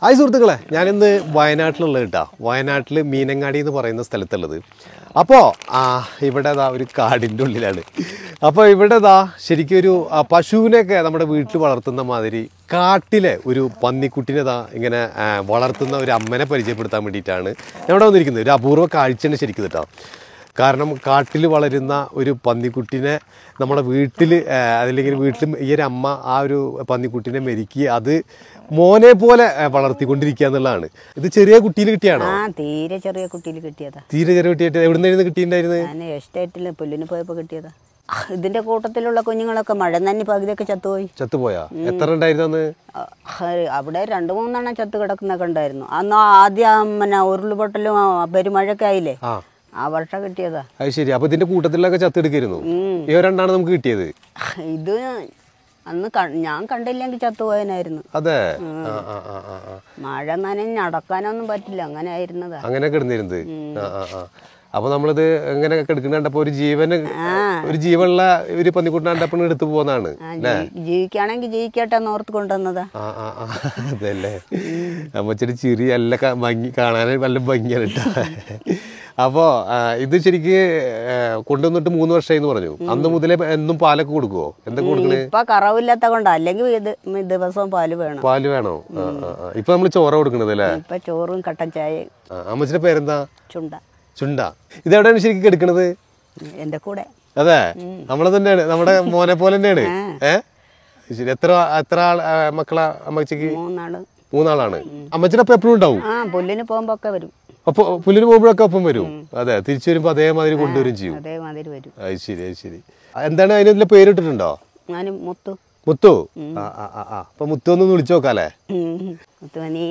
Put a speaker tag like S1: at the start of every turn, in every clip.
S1: Hi സുഹൃത്തുക്കളെ ഞാനിന്ന് വയനാട്ടിലുള്ളത് കേട്ടോ വയനാട്ടിൽ മീനങ്ങാടി എന്ന് പറയുന്ന സ്ഥലത്തുള്ളത് അപ്പോൾ ഇവിടെ ദാ ഒരു കാടിൻ്റെ ഉള്ളിലാണ് അപ്പോൾ ഇവിടെ ദാ ശരിക്കും ഒരു ആ, പശുവിനെയൊക്കെ നമ്മുടെ വീട്ടിൽ വളർത്തുന്ന മാതിരി കാട്ടിലെ ഒരു പന്നിക്കുട്ടിനെ ദാ ഇങ്ങനെ ആ, വളർത്തുന്ന ഒരു അമ്മനെ പരിചയപ്പെടുത്താൻ വേണ്ടിയിട്ടാണ് ഞാൻ ഇവിടെ വന്നിരിക്കുന്നത് ഒരു അപൂർവ കാഴ്ചയാണ് ശരിക്കും കേട്ടോ കാരണം കാട്ടിൽ വളരുന്ന ഒരു പന്നിക്കുട്ടിനെ നമ്മുടെ വീട്ടിൽ അതല്ലെങ്കിൽ വീട്ടിൽ ഈ ഒരു അമ്മ ആ ഒരു പന്നിക്കുട്ടിനെ മെരുക്കി അത് മോനെ പോലെ ആ, വളർത്തിക്കൊണ്ടിരിക്കുക എന്നുള്ളതാണ് ഇത് ചെറിയ കുട്ടിയിൽ കിട്ടിയാണോ
S2: ആ തീരെ ചെറിയ കുട്ടിയിൽ കിട്ടിയതാ
S1: തീരെ ചെറിയ കുട്ടിയായിട്ട് എവിടെ നിന്നായിരുന്നു കിട്ടിയിട്ടുണ്ടായിരുന്നത്
S2: ഞാൻ എസ്റ്റേറ്റിൽ പുല്ലിന് പോയപ്പോൾ കിട്ടിയതാ ഇതിന്റെ കൂട്ടത്തിലുള്ള കുഞ്ഞുങ്ങളൊക്കെ മഴ നന്നി പകുതിയൊക്കെ ചത്തുപോയി
S1: ചത്തുപോയാ എത്ര ഉണ്ടായിരുന്നു അന്ന്
S2: ആ, അവിടെ രണ്ട് മൂന്നെണ്ണം ചത്ത് കിടക്കുന്നൊക്കെ ഉണ്ടായിരുന്നു അന്ന് ആദ്യം പിന്നെ ഉരുൾപൊട്ടലും ആ, പെരുമഴയൊക്കെ ആയില്ലേ
S1: ആ
S2: ആ വർഷം കിട്ടിയതാ
S1: അത് ശരി അപ്പൊ ഇതിന്റെ കൂട്ടത്തിലൊക്കെ ചത്തെടുക്കായിരുന്നു
S2: ഉം.
S1: ഇവ രണ്ടാണ് നമുക്ക് കിട്ടിയത്
S2: ഇത് അന്ന് ക- ഞാൻ കണ്ടില്ലെങ്കിൽ ചത്തുപോയനായിരുന്നു
S1: അതെ ആ ആ ആ ആ ആ
S2: മഴ നനഞ്ഞ് നടക്കാനൊന്നും പറ്റില്ല അങ്ങനെ ആയിരുന്നതാ
S1: അങ്ങനെ കിടന്നിരുന്നത് ആ ആ ആ അപ്പൊ നമ്മളിത് എങ്ങനെ കിടക്കുന്ന കണ്ടപ്പോ ഒരു ജീവന് ഒരു ജീവനുള്ള ഒരു പന്നിക്കുട്ടിനെ കണ്ടപ്പോൾ എടുത്തു പോകുന്നതാണ്
S2: ആ, ജീ- ജീവിക്കുകയാണെങ്കിൽ ജീവിക്കട്ടെ എന്ന് ഓർത്ത് കൊണ്ടുവന്നതാ
S1: ആ ആ ആ അതല്ലേ അമ്മച്ചൊരു ചിരി നല്ല ക- ഭംഗി കാണാൻ നല്ല ഭംഗിയാണ് കേട്ടോ അപ്പോൾ ഇത് ശരിക്ക് ആ, കൊണ്ടുവന്നിട്ട് മൂന്ന് വർഷമായി എന്ന് പറഞ്ഞു അന്ന് മുതലേ എന്നും പാലൊക്കെ കൊടുക്കുവോ എന്തൊക്കെ കൊടുക്കണേ
S2: ഇപ്പൊ കറവില്ലാത്ത കൊണ്ടാ അല്ലെങ്കിൽ ഇത് ദിവസവും പാല് വേണം
S1: പാല് വേണോ ആ ആ ആ ഇപ്പൊ നമ്മൾ ചോറ കൊടുക്കണത് അല്ലേ
S2: ഇപ്പൊ ചോറും കട്ടൻ ചായയും
S1: ആ, അമ്മച്ചിയുടെ പേരെന്താ
S2: ചുണ്ട
S1: ചുണ്ട ഇതെവിടെയാണ് ശരിക്കും എടുക്കണത്
S2: എന്റെ കൂടെ
S1: അതെ നമ്മളെ തന്നെയാണ് നമ്മുടെ മോനെ പോലെ തന്നെയാണ് ഏ ശരി എത്ര എത്ര ആൾ ആ, മക്കളാ അമ്മച്ചിക്ക്
S2: മൂന്നാള്
S1: മൂന്നാളാണ് അമ്മച്ചിയുടെ അപ്പം എപ്പോഴും ഉണ്ടാവും
S2: ആ പുല്ലിന് പോകുമ്പോ ഒക്കെ വരും
S1: അപ്പൊ പുല്ലിന് പോകുമ്പോഴൊക്കെ ഒപ്പം വരും അതെ തിരിച്ചു വരുമ്പോ അതേമാതിരി കൊണ്ടുവരും ചെയ്യും
S2: അതേമാതിരി വരും
S1: അത് ശരി അത് ശരി എന്താണ് അതിന് ഇതിലെ പേരിട്ടിട്ടുണ്ടോ
S2: ഞാൻ മുത്തു
S1: മുത്തു ആ ആ ആ ആ അപ്പൊ മുത്തു ഒന്ന് വിളിച്ചു നോക്കാല്ലേ
S2: ഉം. മുത്തു നീ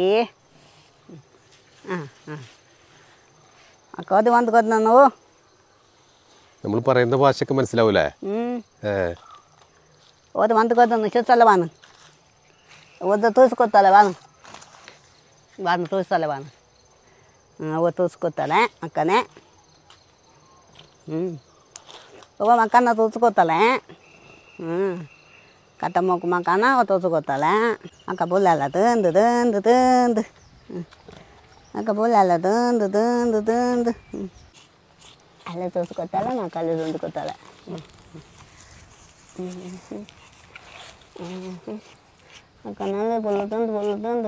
S2: ആ ആ അക്കോത് വന്ന് കൊന്നു
S1: നമ്മൾ പറയുന്ന ഭാഷയൊക്കെ മനസ്സിലാവൂലേ ഏ
S2: ಓದು ಮಂತ್ ಕೊದ್ದು ಚುಚ್ಚಲ್ಲ ಬಾನು ಓದು ತೂಸ್ಕೊತ್ತಲ್ಲ ಬಾನು ಬಾನು ತೂಸಲ್ಲ ಬಾನು ಅವ ತೂಸ್ಕೊತಾಳೆ ಅಕ್ಕನೇ ಹ್ಞೂ ಅವ ಮಕ್ಕನ ತೂಸ್ಕೊತಾಳೆ ಹ್ಞೂ ಕತ್ತ ಮೊಕ್ಕ ಮಕ್ಕನ ಅವ ತೂಸ್ಕೊತಾಳೆ ಅಕ್ಕ ಬುಲ್ಲಲ್ಲ ತಿಂದು ತಿಂದು ತಿಂದು ಹ್ಞೂ ಅಕ್ಕ ಬುಲ್ಲಲ್ಲ ತಿಂದು ತಿಂದು ತಿಂದು ಹ್ಞೂ ಅಲ್ಲೇ ತೂಸ್ಕೊತಾಳೆ ಮಕ್ಕಲ್ಲಿ ತಿಂದುಕೊತಾಳೆ ಹ್ಞೂ കണ്ണാല് പൊള്ളത്തുണ്ട് പൊള്ളത്തുണ്ട്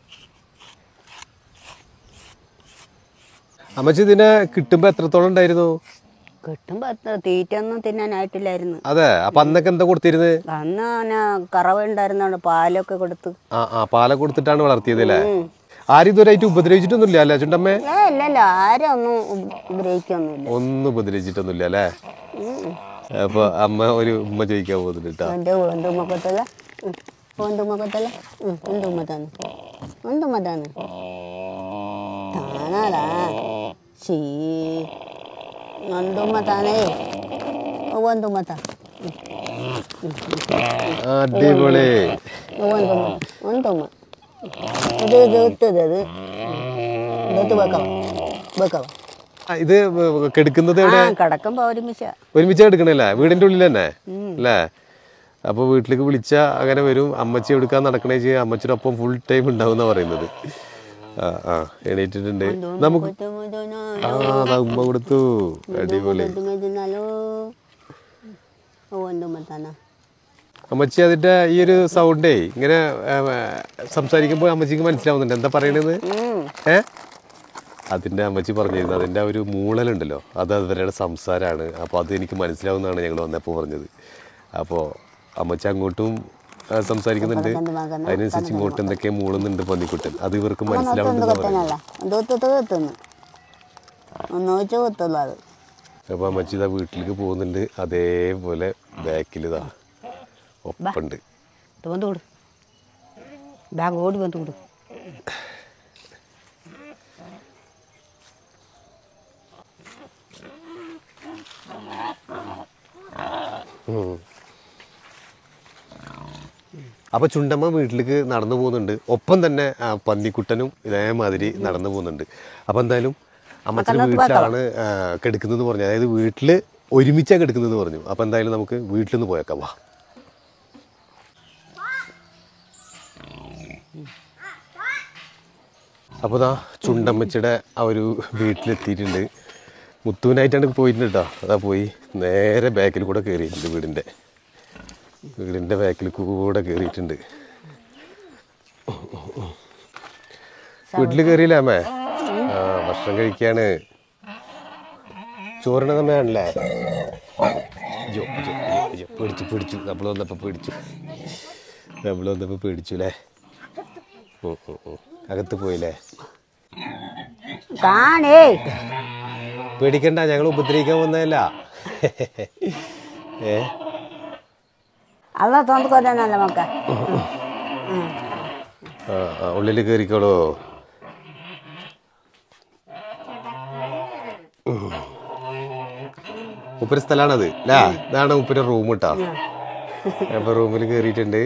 S1: അമ്മച്ചി ഇതിനെ കിട്ടുമ്പോ എത്രത്തോളം ഉണ്ടായിരുന്നു
S2: കിട്ടുമ്പോ അത്ര തീറ്റ ഒന്നും തിന്നാനായിട്ടില്ലായിരുന്നു
S1: അതെ അപ്പൊ അന്നൊക്കെ എന്താ കൊടുത്തിരുന്നത്
S2: അന്ന് പിന്നെ കറവ ഉണ്ടായിരുന്നോണ്ട് പാലൊക്കെ കൊടുത്ത്
S1: ആ ആ പാല കൊടുത്തിട്ടാണ് വളർത്തിയത് അല്ലേ ആരും ഇതുവരായിട്ട് ഉപദ്രവിച്ചിട്ടൊന്നുമില്ല അല്ലേ ചുണ്ടമ്മേ
S2: ഏ ഇല്ലല്ല ആരും ഒന്നും ഉപദ്രവിക്കൊന്നുമില്ല
S1: ഒന്നും ഉപദ്രവിച്ചിട്ടൊന്നുമില്ല അല്ലേ അപ്പൊ അമ്മ ഒരു ഉമ്മ ചോദിക്കാൻ പോകുന്നുണ്ട് കേട്ടോ
S2: എൻ്റെ ಒಂದು ಮಗತ್ತಲ್ಲ ಒಂದು ಮಗತ್ತಲ್ಲ ಒಂದು ಮತಾನು ಒಂದು ಮತಾನು ತಾನಲ್ಲ ಛೀ ಒಂದು ಮತಾನೇ ಒಂದು ಮತ
S1: അടിപൊളി
S2: ಒಂದು ಒಂದು ಮ ಅದು ಇದು ಇರ್ತದೆ ಅದು ಗೊತ್ತು ಬೇಕವ ಬೇಕವ
S1: ആ, ഇത് കെടുക്കുന്നത് എവിടെ
S2: ആ കിടക്കുമ്പോൾ ഒരുമിച്ച
S1: ഒരുമിച്ച് എടുക്കണല്ലേ വീടിന്റെ ഉള്ളിൽ തന്നെ അല്ലേ അപ്പൊ വീട്ടിലേക്ക് വിളിച്ച അങ്ങനെ വരും അമ്മച്ചി എടുക്കാൻ നടക്കണേ ചെയ്യും അമ്മച്ചിയുടെ ഒപ്പം ഫുൾ ടൈം ഉണ്ടാവും എന്നാ പറയുന്നത് ആ ആ എണീറ്റിട്ടുണ്ട് നമുക്ക് ആ ദാ ഉമ്മ കൊടുത്തു അടിപൊളി
S2: ಮೆದಿನಾಲು ಒಂದು ಮತಾನ
S1: അമ്മച്ചി അതിന്റെ ഈ ഒരു സൗണ്ടേ ഇങ്ങനെ സംസാരിക്കുമ്പോൾ അമ്മച്ചിക്ക് മനസ്സിലാവുന്നുണ്ട് എന്താ പറയണത് ഏ അതിന്റെ അമ്മച്ചി പറഞ്ഞിരുന്നു അതിന്റെ ആ ഒരു മൂളലുണ്ടല്ലോ അത് അവരുടെ സംസാരമാണ് അപ്പോൾ അത് എനിക്ക് മനസ്സിലാവുന്നതാണ് ഞങ്ങൾ വന്നപ്പോൾ പറഞ്ഞത് അപ്പോൾ അമ്മച്ചി അങ്ങോട്ടും ആ, സംസാരിക്കുന്നുണ്ട് അതിനനുസരിച്ച് ഇങ്ങോട്ട് എന്തൊക്കെ മൂളുന്നുണ്ട് പന്നിക്കുട്ടൻ അത് ഇവർക്ക്
S2: ಒಂದು
S1: മനസ്സിലാവുന്നുണ്ടെന്ന് പറയുന്നത്
S2: ಗೊತ್ತೇನಲ್ಲ ಒಂದು ಹೊತ್ತು ಗೊತ್ತನ್ನು ಒಂದು ನೋಚು ಗೊತ್ತಲ್ಲ ಅದು
S1: അപ്പോൾ അമ്മച്ചി ഇതാ വീട്ടിലേക്ക് പോകുന്നുണ്ട് അതേപോലെ ബാക്കിൽ ഇതാ ഒപ്പുണ്ട്
S2: ಇದು ಬಂದು ಬಿಡು ಬ್ಯಾಗ್ ಓಡಿ ಬಂದು ಬಿಡು
S1: അപ്പൊ ചുണ്ടമ്മ വീട്ടിലേക്ക് നടന്നു പോകുന്നുണ്ട് ഒപ്പം തന്നെ ആ, പന്നിക്കുട്ടനും ഇതേമാതിരി നടന്നു പോകുന്നുണ്ട് അപ്പൊ എന്തായാലും അമ്മച്ചൻ്റെ വീട്ടിലാണ് ആ, കിടക്കുന്നത് പറഞ്ഞു അതായത് വീട്ടില് ഒരുമിച്ചാണ് കിടക്കുന്നത് പറഞ്ഞു അപ്പൊ എന്തായാലും നമുക്ക് വീട്ടിൽ നിന്ന് പോയേക്കാം വാ അപ്പോൾ ദാ ചുണ്ടമ്മച്ചിയുടെ ആ ഒരു വീട്ടിലെത്തിയിട്ടുണ്ട് മുത്തൂനായിട്ടാണ് പോയിട്ടുണ്ട് കേട്ടോ അതാ പോയി നേരെ ബാക്കിൽ കൂടെ കയറിയിട്ടുണ്ട് വീടിൻ്റെ വീടിൻ്റെ ബാക്കിൽ കൂടെ കയറിയിട്ടുണ്ട് വീട്ടിൽ കയറിയില്ല അമ്മേ ആ ഭക്ഷണം കഴിക്കാണ് ചോറിന് സമയമാണല്ലേ ജോ ജോ ജോ, ജോ പേടിച്ചു പേടിച്ചു നമ്മൾ വന്നപ്പോൾ പേടിച്ചു നമ്മൾ വന്നപ്പോൾ പേടിച്ചു അല്ലേ ഉം, ഉം, ഉം. അകത്ത് പോയില്ലേ
S2: കാണേ
S1: പേടിക്കണ്ട ഞങ്ങൾ ഉപദ്രവിക്കാൻ വന്നതല്ല ഏ
S2: അല്ല തോന്നിക്കൊല്ലാനല്ല മക്ക
S1: ആ ആ ഉള്ളിൽ കയറിക്കോളൂ ഉപ്പര സ്ഥലമാണത് അല്ലേ ഇതാണ് ഉപ്പര റൂം കേട്ടോ അപ്പൊ റൂമിൽ കയറിയിട്ടുണ്ട്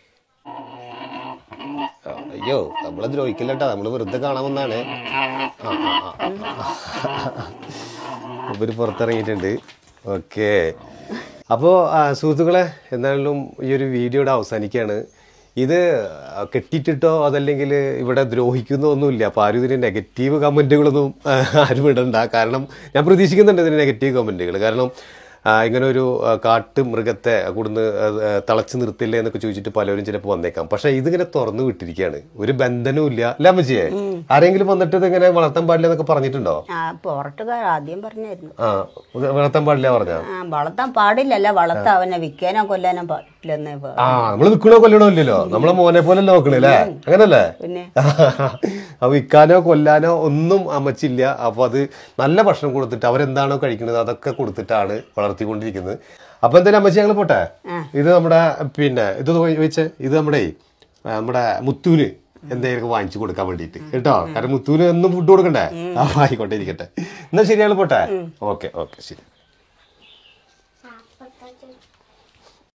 S1: ആ, അയ്യോ നമ്മളെ ദ്രോഹിക്കില്ല കേട്ടോ നമ്മള് വെറുതെ കാണാൻ വന്നാണ് ആ, ആ, ആ. ഉപരി പുറത്തിറങ്ങിയിട്ടുണ്ട് ഓക്കെ അപ്പോൾ സുഹൃത്തുക്കളെ എന്തായാലും ഈ ഒരു വീഡിയോയുടെ അവസാനിക്കുകയാണ് ഇത് കെട്ടിയിട്ടിട്ടോ അതല്ലെങ്കിൽ ഇവിടെ ദ്രോഹിക്കുന്നോ ഒന്നുമില്ല അപ്പോൾ ആരും ഇതിന് നെഗറ്റീവ് കമൻറ്റുകളൊന്നും ആരും ഇടണ്ട കാരണം ഞാൻ പ്രതീക്ഷിക്കുന്നുണ്ട് ഇതിന് നെഗറ്റീവ് കമൻറ്റുകൾ കാരണം ആ, ഇങ്ങനെ ഒരു ആ, കാട്ട് മൃഗത്തെ കൊടുന്ന് തളച്ച് നിർത്തില്ലേ എന്നൊക്കെ ചോദിച്ചിട്ട് പലരും ചിലപ്പോൾ വന്നേക്കാം പക്ഷെ ഇതിങ്ങനെ തുറന്നു വിട്ടിരിക്കുകയാണ് ഒരു ബന്ധനവും ഇല്ല അല്ല അമ്മച്ചിയെ ആരെങ്കിലും വന്നിട്ട് ഇതിങ്ങനെ വളർത്താൻ പാടില്ല എന്നൊക്കെ പറഞ്ഞിട്ടുണ്ടോ
S2: ആ പുറട്ടുകാർ ആദ്യം പറഞ്ഞായിരുന്നു
S1: ആ വളർത്താൻ പാടില്ല പറഞ്ഞ
S2: ആ വളർത്താൻ പാടില്ലല്ല വളർത്താൻ അവനെ വിൽക്കാനോ കൊല്ലാനോ പറ്റില്ലെന്നേ പ-
S1: ആ നമ്മള് വിൽക്കണോ കൊല്ലണോ ഇല്ലല്ലോ നമ്മളെ മോനെ പോലെ നോക്കണല്ലേ അങ്ങനല്ലേ
S2: പിന്നെ
S1: അപ്പൊ വിൽക്കാനോ കൊല്ലാനോ ഒന്നും അമ്മച്ചില്ല അപ്പൊ അത് നല്ല ഭക്ഷണം കൊടുത്തിട്ട് അവരെന്താണോ കഴിക്കുന്നത് അതൊക്കെ കൊടുത്തിട്ടാണ് വളർത്തിക്കൊണ്ടിരിക്കുന്നത് അപ്പൊ എന്തായാലും അമ്മച്ചി ഞങ്ങൾ പോട്ടെ ഇത് നമ്മുടെ പിന്നെ ഇത് ചോദിച്ചേ ഇത് നമ്മുടെ ആ, നമ്മുടെ മുത്തൂന് എന്തെങ്കിലും വാങ്ങിച്ചു കൊടുക്കാൻ വേണ്ടിയിട്ട് കേട്ടോ കാരണം മുത്തൂന് എന്നും ഫുഡ് കൊടുക്കണ്ടേ അപ്പൊ ആയിക്കോട്ടെ ഇരിക്കട്ടെ എന്നാ ശരി ഞങ്ങൾ പോട്ടെ ഓക്കെ ഓക്കെ ശരി